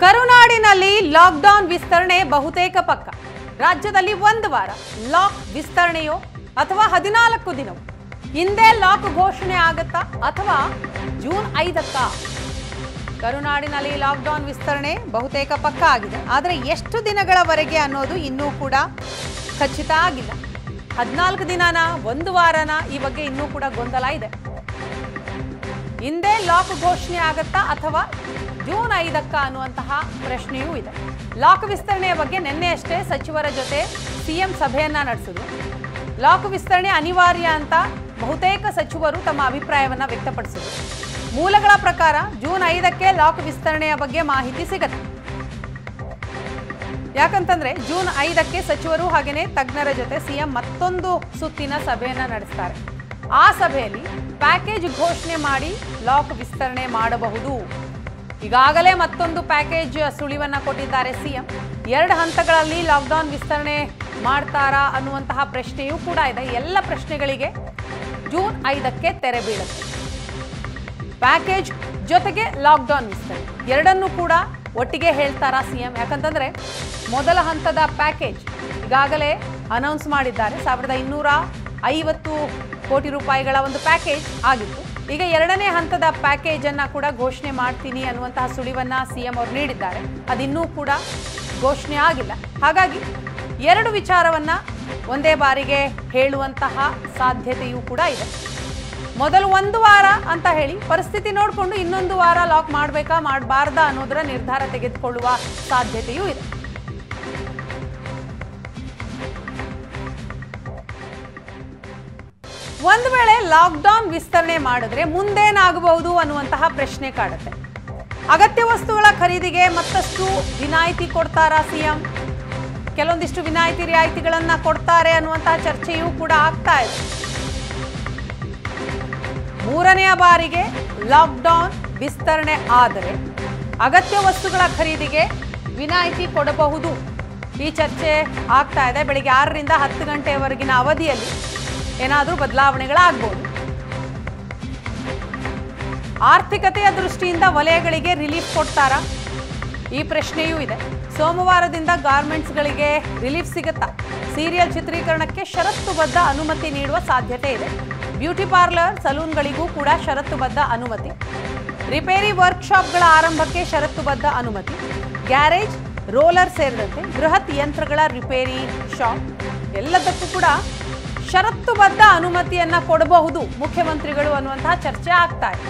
ಕರುನಾಡಿನಲ್ಲಿ lockdown ವಿಸ್ತರಣೆ ಬಹುತೇಕ ಪಕ್ಕ ರಾಜ್ಯದಲ್ಲಿ ಒಂದು ವಾರ ಲಾಕ್ ವಿಸ್ತರಣೆಯೋ ಅಥವಾ ಹದಿನಾಲ್ಕು ದಿನವೋ ಹಿಂದೆ ಲಾಕ್ ಘೋಷಣೆ ಆಗತ್ತಾ ಅಥವಾ ಜೂನ್ ಐದಕ್ಕ ಕರುನಾಡಿನಲ್ಲಿ ಲಾಕ್ಡೌನ್ ವಿಸ್ತರಣೆ ಬಹುತೇಕ ಪಕ್ಕ ಆಗಿದೆ ಆದರೆ ಎಷ್ಟು ದಿನಗಳವರೆಗೆ ಅನ್ನೋದು ಇನ್ನೂ ಕೂಡ ಖಚಿತ ಆಗಿಲ್ಲ ಹದಿನಾಲ್ಕು ದಿನನ ಒಂದು ವಾರನ ಈ ಬಗ್ಗೆ ಇನ್ನೂ ಕೂಡ ಗೊಂದಲ ಇದೆ ಹಿಂದೆ ಲಾಕ್ ಘೋಷಣೆ ಆಗತ್ತಾ ಅಥವಾ ಜೂನ್ ಐದಕ್ಕ ಅನ್ನುವಂತಹ ಪ್ರಶ್ನೆಯೂ ಇದೆ ಲಾಕ್ ವಿಸ್ತರಣೆಯ ಬಗ್ಗೆ ನಿನ್ನೆ ಅಷ್ಟೇ ಸಚಿವರ ಜೊತೆ ಸಿಎಂ ಸಭೆಯನ್ನ ನಡೆಸಿದ್ರು ಲಾಕ್ ವಿಸ್ತರಣೆ ಅನಿವಾರ್ಯ ಅಂತ ಬಹುತೇಕ ಸಚಿವರು ತಮ್ಮ ಅಭಿಪ್ರಾಯವನ್ನ ವ್ಯಕ್ತಪಡಿಸಿದ್ರು ಮೂಲಗಳ ಪ್ರಕಾರ ಜೂನ್ ಐದಕ್ಕೆ ಲಾಕ್ ವಿಸ್ತರಣೆಯ ಬಗ್ಗೆ ಮಾಹಿತಿ ಸಿಗತ್ತೆ ಯಾಕಂತಂದ್ರೆ ಜೂನ್ ಐದಕ್ಕೆ ಸಚಿವರು ಹಾಗೇನೆ ತಜ್ಞರ ಜೊತೆ ಸಿಎಂ ಮತ್ತೊಂದು ಸುತ್ತಿನ ಸಭೆಯನ್ನ ನಡೆಸ್ತಾರೆ ಆ ಸಭೆಯಲ್ಲಿ ಪ್ಯಾಕೇಜ್ ಘೋಷಣೆ ಮಾಡಿ ಲಾಕ್ ವಿಸ್ತರಣೆ ಮಾಡಬಹುದು ಈಗಾಗಲೇ ಮತ್ತೊಂದು ಪ್ಯಾಕೇಜ್ ಸುಳಿವನ್ನ ಕೊಟ್ಟಿದ್ದಾರೆ ಸಿಎಂ ಎರಡು ಹಂತಗಳಲ್ಲಿ ಲಾಕ್ಡೌನ್ ವಿಸ್ತರಣೆ ಮಾಡ್ತಾರಾ ಅನ್ನುವಂತಹ ಪ್ರಶ್ನೆಯೂ ಕೂಡ ಇದೆ ಎಲ್ಲ ಪ್ರಶ್ನೆಗಳಿಗೆ ಜೂನ್ ಐದಕ್ಕೆ ತೆರೆ ಬೀಳುತ್ತೆ ಪ್ಯಾಕೇಜ್ ಜೊತೆಗೆ ಲಾಕ್ಡೌನ್ ವಿಸ್ತರಣೆ ಎರಡನ್ನೂ ಕೂಡ ಒಟ್ಟಿಗೆ ಹೇಳ್ತಾರಾ ಸಿಎಂ ಯಾಕಂತಂದ್ರೆ ಮೊದಲ ಹಂತದ ಪ್ಯಾಕೇಜ್ ಈಗಾಗಲೇ ಅನೌನ್ಸ್ ಮಾಡಿದ್ದಾರೆ ಸಾವಿರದ ಇನ್ನೂರ ಐವತ್ತು ಕೋಟಿ ರೂಪಾಯಿಗಳ ಒಂದು ಪ್ಯಾಕೇಜ್ ಆಗಿತ್ತು ಈಗ ಎರಡನೇ ಹಂತದ ಪ್ಯಾಕೇಜ್ ಅನ್ನ ಕೂಡ ಘೋಷಣೆ ಮಾಡ್ತೀನಿ ಅನ್ನುವಂತಹ ಸುಳಿವನ್ನ ಸಿಎಂ ಅವರು ನೀಡಿದ್ದಾರೆ ಅದಿನ್ನೂ ಕೂಡ ಘೋಷಣೆ ಆಗಿಲ್ಲ ಹಾಗಾಗಿ ಎರಡು ವಿಚಾರವನ್ನ ಒಂದೇ ಬಾರಿಗೆ ಹೇಳುವಂತಹ ಸಾಧ್ಯತೆಯೂ ಕೂಡ ಇದೆ ಮೊದಲು ಒಂದು ವಾರ ಅಂತ ಹೇಳಿ ಪರಿಸ್ಥಿತಿ ನೋಡಿಕೊಂಡು ಇನ್ನೊಂದು ವಾರ ಲಾಕ್ ಮಾಡಬೇಕಾ ಮಾಡಬಾರ್ದಾ ಅನ್ನೋದರ ನಿರ್ಧಾರ ತೆಗೆದುಕೊಳ್ಳುವ ಸಾಧ್ಯತೆಯೂ ಇದೆ ಒಂದು ವೇಳೆ ಲಾಕ್ಡೌನ್ ವಿಸ್ತರಣೆ ಮಾಡಿದ್ರೆ ಮುಂದೇನಾಗಬಹುದು ಅನ್ನುವಂತಹ ಪ್ರಶ್ನೆ ಕಾಡುತ್ತೆ ಅಗತ್ಯ ವಸ್ತುಗಳ ಖರೀದಿಗೆ ಮತ್ತಷ್ಟು ವಿನಾಯಿತಿ ಕೊಡ್ತಾರಾ ಸಿಎಂ ಕೆಲವೊಂದಿಷ್ಟು ವಿನಾಯಿತಿ ರಿಯಾಯಿತಿಗಳನ್ನ ಕೊಡ್ತಾರೆ ಅನ್ನುವಂತಹ ಚರ್ಚೆಯೂ ಕೂಡ ಆಗ್ತಾ ಇದೆ ಮೂರನೆಯ ಬಾರಿಗೆ ಲಾಕ್ಡೌನ್ ವಿಸ್ತರಣೆ ಆದರೆ ಅಗತ್ಯ ವಸ್ತುಗಳ ಖರೀದಿಗೆ ವಿನಾಯಿತಿ ಕೊಡಬಹುದು ಈ ಚರ್ಚೆ ಆಗ್ತಾ ಇದೆ ಬೆಳಿಗ್ಗೆ ಆರರಿಂದ ಹತ್ತು ಗಂಟೆವರೆಗಿನ ಅವಧಿಯಲ್ಲಿ ಏನಾದರೂ ಬದಲಾವಣೆಗಳಾಗ್ಬೋದು ಆರ್ಥಿಕತೆಯ ದೃಷ್ಟಿಯಿಂದ ವಲಯಗಳಿಗೆ ರಿಲೀಫ್ ಕೊಡ್ತಾರಾ ಈ ಪ್ರಶ್ನೆಯೂ ಇದೆ ಸೋಮವಾರದಿಂದ ಗಾರ್ಮೆಂಟ್ಸ್ಗಳಿಗೆ ರಿಲೀಫ್ ಸಿಗುತ್ತಾ ಸೀರಿಯಲ್ ಚಿತ್ರೀಕರಣಕ್ಕೆ ಷರತ್ತುಬದ್ಧ ಅನುಮತಿ ನೀಡುವ ಸಾಧ್ಯತೆ ಇದೆ ಬ್ಯೂಟಿ ಪಾರ್ಲರ್ ಸಲೂನ್ಗಳಿಗೂ ಕೂಡ ಷರತ್ತುಬದ್ಧ ಅನುಮತಿ ರಿಪೇರಿ ವರ್ಕ್ಶಾಪ್ಗಳ ಆರಂಭಕ್ಕೆ ಷರತ್ತುಬದ್ಧ ಅನುಮತಿ ಗ್ಯಾರೇಜ್ ರೋಲರ್ ಸೇರಿದಂತೆ ಬೃಹತ್ ಯಂತ್ರಗಳ ರಿಪೇರಿ ಶಾಪ್ ಎಲ್ಲದಕ್ಕೂ ಕೂಡ ಷರತ್ತುಬದ್ಧ ಅನುಮತಿಯನ್ನ ಕೊಡಬಹುದು ಮುಖ್ಯಮಂತ್ರಿಗಳು ಅನ್ನುವಂತಹ ಚರ್ಚೆ ಆಗ್ತಾ ಇದೆ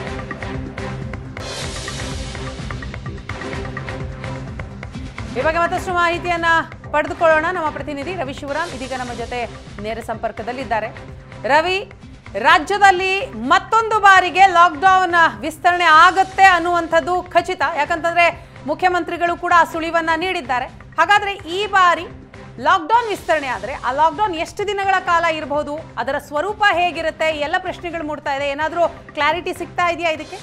ಈ ಬಗ್ಗೆ ಮತ್ತಷ್ಟು ಮಾಹಿತಿಯನ್ನ ಪಡೆದುಕೊಳ್ಳೋಣ ನಮ್ಮ ಪ್ರತಿನಿಧಿ ರವಿ ಶಿವರಾಮ್ ಇದೀಗ ನಮ್ಮ ಜೊತೆ ನೇರ ಸಂಪರ್ಕದಲ್ಲಿದ್ದಾರೆ ರವಿ ರಾಜ್ಯದಲ್ಲಿ ಮತ್ತೊಂದು ಬಾರಿಗೆ ಲಾಕ್ಡೌನ್ ವಿಸ್ತರಣೆ ಆಗತ್ತೆ ಅನ್ನುವಂಥದ್ದು ಖಚಿತ ಯಾಕಂತಂದ್ರೆ ಮುಖ್ಯಮಂತ್ರಿಗಳು ಕೂಡ ಆ ಸುಳಿವನ್ನ ನೀಡಿದ್ದಾರೆ ಹಾಗಾದ್ರೆ ಈ ಬಾರಿ ಲಾಕ್ಡೌನ್ ವಿಸ್ತರಣೆ ಆದರೆ ಆ ಲಾಕ್ಡೌನ್ ಎಷ್ಟು ದಿನಗಳ ಕಾಲ ಇರಬಹುದು ಅದರ ಸ್ವರೂಪ ಹೇಗಿರುತ್ತೆ ಈ ಎಲ್ಲ ಪ್ರಶ್ನೆಗಳು ಮೂಡ್ತಾ ಇದೆ ಏನಾದರೂ ಕ್ಲಾರಿಟಿ ಸಿಗ್ತಾ ಇದೆಯಾ ಇದಕ್ಕೆ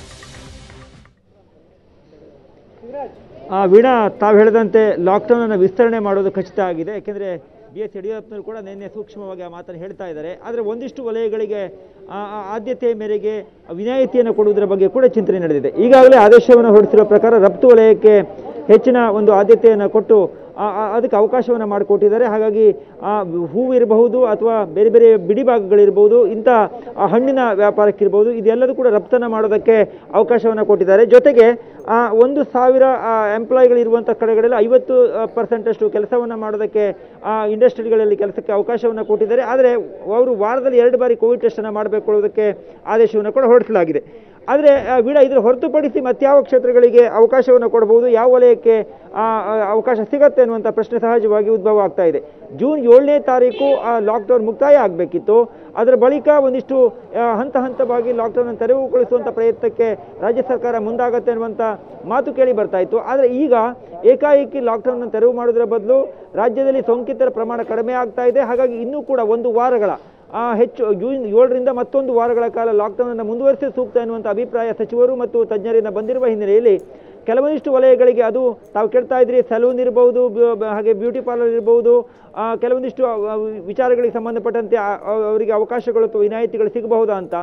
ಆ, ವೀಣಾ ತಾವು ಹೇಳಿದಂತೆ ಲಾಕ್ಡೌನನ್ನು ವಿಸ್ತರಣೆ ಮಾಡೋದು ಖಚಿತ ಆಗಿದೆ ಯಾಕೆಂದರೆ ಬಿ ಎಸ್ ಯಡಿಯೂರಪ್ಪನವರು ಕೂಡ ನಿನ್ನೆ ಸೂಕ್ಷ್ಮವಾಗಿ ಆ ಮಾತನ್ನು ಹೇಳ್ತಾ ಇದ್ದಾರೆ ಆದರೆ ಒಂದಿಷ್ಟು ವಲಯಗಳಿಗೆ ಆ, ಆ ಆದ್ಯತೆಯ ಮೇರೆಗೆ ವಿನಾಯಿತಿಯನ್ನು ಕೊಡುವುದರ ಬಗ್ಗೆ ಕೂಡ ಚಿಂತನೆ ನಡೆದಿದೆ ಈಗಾಗಲೇ ಆದೇಶವನ್ನು ಹೊರಡಿಸಿರುವ ಪ್ರಕಾರ ರಫ್ತು ವಲಯಕ್ಕೆ ಹೆಚ್ಚಿನ ಒಂದು ಆದ್ಯತೆಯನ್ನು ಕೊಟ್ಟು ಆ- ಆ- ಅದಕ್ಕೆ ಅವಕಾಶವನ್ನು ಮಾಡಿಕೊಟ್ಟಿದ್ದಾರೆ ಹಾಗಾಗಿ ಆ ಹೂವು ಇರಬಹುದು ಅಥವಾ ಬೇರೆ ಬೇರೆ ಬಿಡಿ ಭಾಗಗಳಿರ್ಬೋದು ಇಂಥ ಆ ಹಣ್ಣಿನ ವ್ಯಾಪಾರಕ್ಕಿರ್ಬೋದು ಇದೆಲ್ಲದೂ ಕೂಡ ರಫ್ತನ್ನು ಮಾಡೋದಕ್ಕೆ ಅವಕಾಶವನ್ನು ಕೊಟ್ಟಿದ್ದಾರೆ ಜೊತೆಗೆ ಆ ಒಂದು ಸಾವಿರ ಎಂಪ್ಲಾಯಿಗಳಿರುವಂಥ ಕಡೆಗಳಲ್ಲಿ ಐವತ್ತು ಪರ್ಸೆಂಟಷ್ಟು ಕೆಲಸವನ್ನು ಮಾಡೋದಕ್ಕೆ ಆ ಇಂಡಸ್ಟ್ರಿಗಳಲ್ಲಿ ಕೆಲಸಕ್ಕೆ ಅವಕಾಶವನ್ನು ಕೊಟ್ಟಿದ್ದಾರೆ ಆದರೆ ಅವರು ವಾರದಲ್ಲಿ ಎರಡು ಬಾರಿ ಕೋವಿಡ್ ಟೆಸ್ಟನ್ನು ಮಾಡಬೇಕು ಅನ್ನೋದಕ್ಕೆ ಆದೇಶವನ್ನು ಕೂಡ ಹೊರಡಿಸಲಾಗಿದೆ ಆದರೆ ವೀಡ ಇದರ ಹೊರತುಪಡಿಸಿ ಮತ್ಯಾವ ಕ್ಷೇತ್ರಗಳಿಗೆ ಅವಕಾಶವನ್ನು ಕೊಡಬಹುದು ಯಾವ ವಲಯಕ್ಕೆ ಆ, ಆ, ಅವಕಾಶ ಸಿಗತ್ತೆ ಅನ್ನುವಂಥ ಪ್ರಶ್ನೆ ಸಹಜವಾಗಿ ಉದ್ಭವ ಆಗ್ತಾ ಇದೆ ಜೂನ್ ಏಳನೇ ತಾರೀಕು ಆ ಲಾಕ್ಡೌನ್ ಮುಕ್ತಾಯ ಆಗಬೇಕಿತ್ತು ಅದರ ಬಳಿಕ ಒಂದಿಷ್ಟು ಆ, ಹಂತ ಹಂತವಾಗಿ ಲಾಕ್ಡೌನ್ ತೆರವುಗೊಳಿಸುವಂಥ ಪ್ರಯತ್ನಕ್ಕೆ ರಾಜ್ಯ ಸರ್ಕಾರ ಮುಂದಾಗತ್ತೆ ಅನ್ನುವಂಥ ಮಾತು ಕೇಳಿ ಬರ್ತಾ ಇತ್ತು ಆದರೆ ಈಗ ಏಕಾಏಕಿ ಲಾಕ್ಡೌನ್ ತೆರವು ಮಾಡೋದರ ಬದಲು ರಾಜ್ಯದಲ್ಲಿ ಸೋಂಕಿತರ ಪ್ರಮಾಣ ಕಡಿಮೆ ಆಗ್ತಾ ಇದೆ ಹಾಗಾಗಿ ಇನ್ನೂ ಕೂಡ ಒಂದು ವಾರಗಳ ಆ, ಹೆಚ್ಚು ಜೂನ್ ಏಳರಿಂದ ಮತ್ತೊಂದು ವಾರಗಳ ಕಾಲ ಲಾಕ್ಡೌನ್ ಅನ್ನು ಮುಂದುವರಿಸಿ ಸೂಕ್ತ ಎನ್ನುವಂಥ ಅಭಿಪ್ರಾಯ ಸಚಿವರು ಮತ್ತು ತಜ್ಞರಿಂದ ಬಂದಿರುವ ಹಿನ್ನೆಲೆಯಲ್ಲಿ ಕೆಲವೊಂದಿಷ್ಟು ವಲಯಗಳಿಗೆ ಅದು ತಾವು ಕೇಳ್ತಾ ಇದ್ರಿ ಸಲೂನ್ ಇರಬಹುದು ಬ್ಯೂ- ಬ- ಹಾಗೆ ಬ್ಯೂಟಿ ಪಾರ್ಲರ್ ಇರಬಹುದು ಆ, ಕೆಲವೊಂದಿಷ್ಟು ಆ, ಆ, ವಿಚಾರಗಳಿಗೆ ಸಂಬಂಧಪಟ್ಟಂತೆ ಆ- ಆ- ಅವರಿಗೆ ಅವಕಾಶಗಳು ಅಥವಾ ವಿನಾಯಿತಿಗಳು ಸಿಗಬಹುದಾ ಅಂತ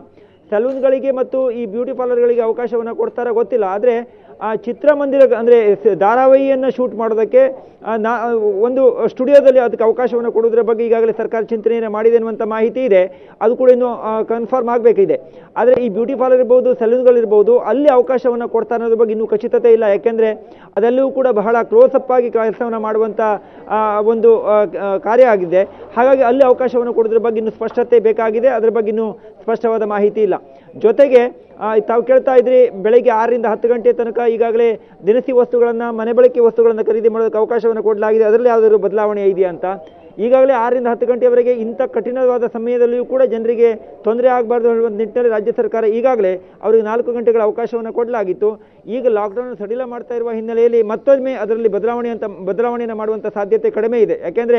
ಸಲೂನ್ಗಳಿಗೆ ಮತ್ತು ಈ ಬ್ಯೂಟಿ ಪಾರ್ಲರ್ಗಳಿಗೆ ಅವಕಾಶವನ್ನು ಕೊಡ್ತಾರ ಗೊತ್ತಿಲ್ಲ ಆದರೆ ಆ ಚಿತ್ರಮಂದಿರ ಅಂದರೆ ಧಾರಾವಾಹಿಯನ್ನು ಶೂಟ್ ಮಾಡೋದಕ್ಕೆ ಆ, ನಾ ಒಂದು ಸ್ಟುಡಿಯೋದಲ್ಲಿ ಅದಕ್ಕೆ ಅವಕಾಶವನ್ನು ಕೊಡೋದ್ರ ಬಗ್ಗೆ ಈಗಾಗಲೇ ಸರ್ಕಾರ ಚಿಂತನೆಯನ್ನು ಮಾಡಿದೆ ಅನ್ನುವಂಥ ಮಾಹಿತಿ ಇದೆ ಅದು ಕೂಡ ಇನ್ನೂ ಕನ್ಫರ್ಮ್ ಆಗಬೇಕಿದೆ ಆದರೆ ಈ ಬ್ಯೂಟಿ ಪಾರ್ಲರ್ ಇರ್ಬೋದು ಸಲೂನ್ಗಳಿರ್ಬೋದು ಅಲ್ಲಿ ಅವಕಾಶವನ್ನು ಕೊಡ್ತಾರೆ ಅನ್ನೋದ್ರ ಬಗ್ಗೆ ಇನ್ನೂ ಖಚಿತತೆ ಇಲ್ಲ ಯಾಕೆಂದರೆ ಅದೆಲ್ಲವೂ ಕೂಡ ಬಹಳ ಕ್ಲೋಸ್ ಅಪ್ ಆಗಿ ಕೆಲಸವನ್ನು ಮಾಡುವಂಥ ಆ, ಒಂದು ಆ, ಆ, ಕಾರ್ಯ ಆಗಿದೆ ಹಾಗಾಗಿ ಅಲ್ಲಿ ಅವಕಾಶವನ್ನು ಕೊಡೋದ್ರ ಬಗ್ಗೆ ಇನ್ನೂ ಸ್ಪಷ್ಟತೆ ಬೇಕಾಗಿದೆ ಅದರ ಬಗ್ಗೆ ಇನ್ನೂ ಸ್ಪಷ್ಟವಾದ ಮಾಹಿತಿ ಇಲ್ಲ ಜೊತೆಗೆ ಆ, ತಾವು ಕೇಳ್ತಾ ಇದ್ರಿ ಬೆಳಗ್ಗೆ ಆರರಿಂದ ಹತ್ತು ಗಂಟೆ ತನಕ ಈಗಾಗಲೇ ದಿನಸಿ ವಸ್ತುಗಳನ್ನು ಮನೆ ಬಳಕೆ ವಸ್ತುಗಳನ್ನು ಖರೀದಿ ಮಾಡೋದಕ್ಕೆ ಅವಕಾಶವನ್ನು ಕೊಡಲಾಗಿದೆ ಅದರಲ್ಲಿ ಯಾವುದಾದ್ರು ಬದಲಾವಣೆ ಇದೆಯಾ ಅಂತ ಈಗಾಗಲೇ ಆರರಿಂದ ಹತ್ತು ಗಂಟೆವರೆಗೆ ಇಂಥ ಕಠಿಣವಾದ ಸಮಯದಲ್ಲಿಯೂ ಕೂಡ ಜನರಿಗೆ ತೊಂದರೆ ಆಗಬಾರ್ದು ಅನ್ನುವ ನಿಟ್ಟಿನಲ್ಲಿ ರಾಜ್ಯ ಸರ್ಕಾರ ಈಗಾಗಲೇ ಅವರಿಗೆ ನಾಲ್ಕು ಗಂಟೆಗಳ ಅವಕಾಶವನ್ನು ಕೊಡಲಾಗಿತ್ತು ಈಗ ಲಾಕ್ಡೌನ್ ಸಡಿಲ ಮಾಡ್ತಾ ಇರುವ ಹಿನ್ನೆಲೆಯಲ್ಲಿ ಮತ್ತೊಮ್ಮೆ ಅದರಲ್ಲಿ ಬದಲಾವಣೆ ಅಂತ ಬದಲಾವಣೆಯನ್ನು ಮಾಡುವಂಥ ಸಾಧ್ಯತೆ ಕಡಿಮೆ ಇದೆ ಯಾಕೆಂದರೆ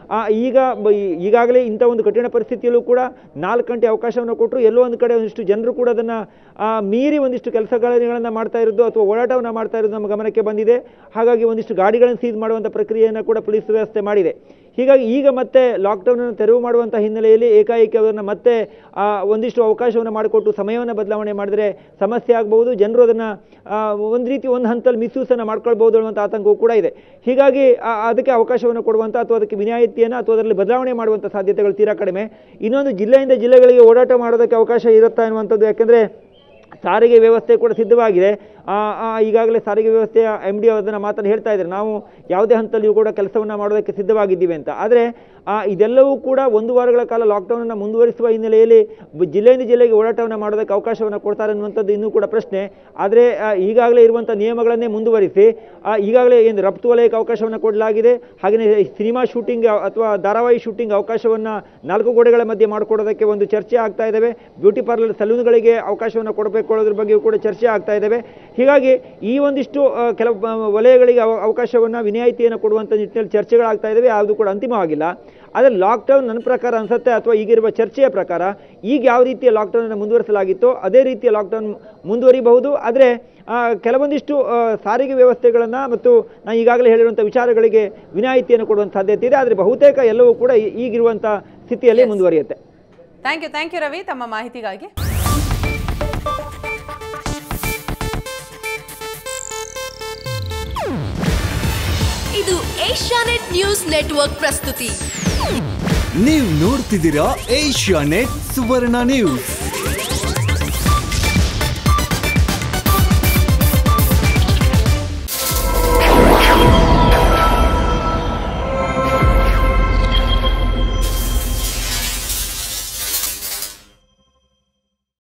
ಈಗ ಬ- ಈ- ಈಗಾಗಲೇ ಇಂಥ ಒಂದು ಕಠಿಣ ಪರಿಸ್ಥಿತಿಯಲ್ಲೂ ಕೂಡ ನಾಲ್ಕು ಗಂಟೆ ಅವಕಾಶವನ್ನು ಕೊಟ್ಟರು ಎಲ್ಲೋ ಒಂದು ಕಡೆ ಒಂದಿಷ್ಟು ಜನರು ಕೂಡ ಅದನ್ನು ಮೀರಿ ಒಂದಿಷ್ಟು ಕೆಲಸಗಳನ್ನು ಮಾಡ್ತಾ ಇರೋದು ಅಥವಾ ಓಡಾಟವನ್ನು ಮಾಡ್ತಾ ಇರೋದು ನಮ್ಮ ಗಮನಕ್ಕೆ ಬಂದಿದೆ ಹಾಗಾಗಿ ಒಂದಿಷ್ಟು ಗಾಡಿಗಳನ್ನು ಸೀಸ್ ಮಾಡುವಂಥ ಪ್ರಕ್ರಿಯೆಯನ್ನು ಕೂಡ ಪೊಲೀಸ್ ವ್ಯವಸ್ಥೆ ಮಾಡಿದೆ ಹೀಗಾಗಿ ಈಗ ಮತ್ತೆ ಲಾಕ್ಡೌನನ್ನು ತೆರವು ಮಾಡುವಂಥ ಹಿನ್ನೆಲೆಯಲ್ಲಿ ಏಕಾಏಕಿ ಅವರನ್ನು ಮತ್ತೆ ಆ, ಒಂದಿಷ್ಟು ಅವಕಾಶವನ್ನು ಮಾಡಿಕೊಟ್ಟು ಸಮಯವನ್ನು ಬದಲಾವಣೆ ಮಾಡಿದರೆ ಸಮಸ್ಯೆ ಆಗಬಹುದು ಜನರು ಅದನ್ನು ಒಂದು ರೀತಿ ಒಂದು ಹಂತಲ್ಲಿ ಮಿಸ್ಯೂಸನ್ನು ಮಾಡ್ಕೊಳ್ಬೋದು ಅನ್ನುವಂಥ ಆತಂಕವೂ ಕೂಡ ಇದೆ ಹೀಗಾಗಿ ಆ, ಅದಕ್ಕೆ ಅವಕಾಶವನ್ನು ಕೊಡುವಂಥ ಅಥವಾ ಅದಕ್ಕೆ ವಿನಾಯಿತಿಯನ್ನು ಅಥವಾ ಅದರಲ್ಲಿ ಬದಲಾವಣೆ ಮಾಡುವಂಥ ಸಾಧ್ಯತೆಗಳು ತೀರಾ ಕಡಿಮೆ ಇನ್ನೊಂದು ಜಿಲ್ಲೆಯಿಂದ ಜಿಲ್ಲೆಗಳಿಗೆ ಓಡಾಟ ಮಾಡೋದಕ್ಕೆ ಅವಕಾಶ ಇರುತ್ತಾ ಎನ್ನುವಂಥದ್ದು ಯಾಕೆಂದರೆ ಸಾರಿಗೆ ವ್ಯವಸ್ಥೆ ಕೂಡ ಸಿದ್ಧವಾಗಿದೆ ಆ, ಆ, ಈಗಾಗಲೇ ಸಾರಿಗೆ ವ್ಯವಸ್ಥೆಯ ಎಮ್ ಡಿ ಅದನ್ನು ಮಾತನ್ನು ಹೇಳ್ತಾ ಇದ್ದಾರೆ ನಾವು ಯಾವುದೇ ಹಂತಲ್ಲಿಯೂ ಕೂಡ ಕೆಲಸವನ್ನು ಮಾಡೋದಕ್ಕೆ ಸಿದ್ಧವಾಗಿದ್ದೀವಿ ಅಂತ ಆದರೆ ಆ, ಇದೆಲ್ಲವೂ ಕೂಡ ಒಂದು ವಾರಗಳ ಕಾಲ ಲಾಕ್ಡೌನನ್ನು ಮುಂದುವರಿಸುವ ಹಿನ್ನೆಲೆಯಲ್ಲಿ ಬ- ಜಿಲ್ಲೆಯಿಂದ ಜಿಲ್ಲೆಗೆ ಓಡಾಟವನ್ನು ಮಾಡೋದಕ್ಕೆ ಅವಕಾಶವನ್ನು ಕೊಡ್ತಾರೆ ಅನ್ನುವಂಥದ್ದು ಇನ್ನೂ ಕೂಡ ಪ್ರಶ್ನೆ ಆದರೆ ಆ, ಈಗಾಗಲೇ ಇರುವಂಥ ನಿಯಮಗಳನ್ನೇ ಮುಂದುವರಿಸಿ ಆ, ಈಗಾಗಲೇ ಏನು ರಫ್ತು ವಲಯಕ್ಕೆ ಅವಕಾಶವನ್ನು ಕೊಡಲಾಗಿದೆ ಹಾಗೆಯೇ ಸಿನಿಮಾ ಶೂಟಿಂಗ್ ಅಥವಾ ಧಾರಾವಾಹಿ ಶೂಟಿಂಗ್ ಅವಕಾಶವನ್ನು ನಾಲ್ಕು ಗೋಡೆಗಳ ಮಧ್ಯೆ ಮಾಡಿಕೊಡೋದಕ್ಕೆ ಒಂದು ಚರ್ಚೆ ಆಗ್ತಾ ಇದ್ದಾವೆ ಬ್ಯೂಟಿ ಪಾರ್ಲರ್ ಸಲೂನ್ಗಳಿಗೆ ಅವಕಾಶವನ್ನು ಕೊಡಬೇಕು ಅನ್ನೋದ್ರ ಬಗ್ಗೆಯೂ ಕೂಡ ಚರ್ಚೆ ಆಗ್ತಾ ಇದ್ದಾವೆ ಹೀಗಾಗಿ ಈ ಒಂದಿಷ್ಟು ಆ, ಕೆಲವು ಆ, ವಲಯಗಳಿಗೆ ಅವ- ಅವಕಾಶವನ್ನು ವಿನಾಯಿತಿಯನ್ನು ಕೊಡುವಂಥ ನಿಟ್ಟಿನಲ್ಲಿ ಚರ್ಚೆಗಳಾಗ್ತಾ ಇದ್ದಾವೆ ಯಾವುದು ಕೂಡ ಅಂತಿಮವಾಗಿಲ್ಲ ಆದರೆ ಲಾಕ್ಡೌನ್ ನನ್ನ ಪ್ರಕಾರ ಅನಿಸುತ್ತೆ ಅಥವಾ ಈಗಿರುವ ಚರ್ಚೆಯ ಪ್ರಕಾರ ಈಗ ಯಾವ ರೀತಿಯ ಲಾಕ್ಡೌನನ್ನು ಮುಂದುವರಿಸಲಾಗಿತ್ತೋ ಅದೇ ರೀತಿಯ ಲಾಕ್ಡೌನ್ ಮುಂದುವರಿಬಹುದು ಆದರೆ ಆ, ಕೆಲವೊಂದಿಷ್ಟು ಆ, ಸಾರಿಗೆ ವ್ಯವಸ್ಥೆಗಳನ್ನು ಮತ್ತು ನಾನು ಈಗಾಗಲೇ ಹೇಳಿರುವಂಥ ವಿಚಾರಗಳಿಗೆ ವಿನಾಯಿತಿಯನ್ನು ಕೊಡುವಂಥ ಸಾಧ್ಯತೆ ಇದೆ ಆದರೆ ಬಹುತೇಕ ಎಲ್ಲವೂ ಕೂಡ ಈ- ಈಗಿರುವಂಥ ಸ್ಥಿತಿಯಲ್ಲಿ ಮುಂದುವರಿಯುತ್ತೆ thank you thank you Ravi ತಮ್ಮ ಮಾಹಿತಿಗಾಗಿ ಇದು ಏಷ್ಯಾನೆಟ್ ನ್ಯೂಸ್ ನೆಟ್ವರ್ಕ್ ಪ್ರಸ್ತುತಿ ನೀವು ನೋಡ್ತಿದ್ದೀರಾ ಏಷ್ಯಾ ನೆಟ್ ಸುವರ್ಣ ನ್ಯೂಸ್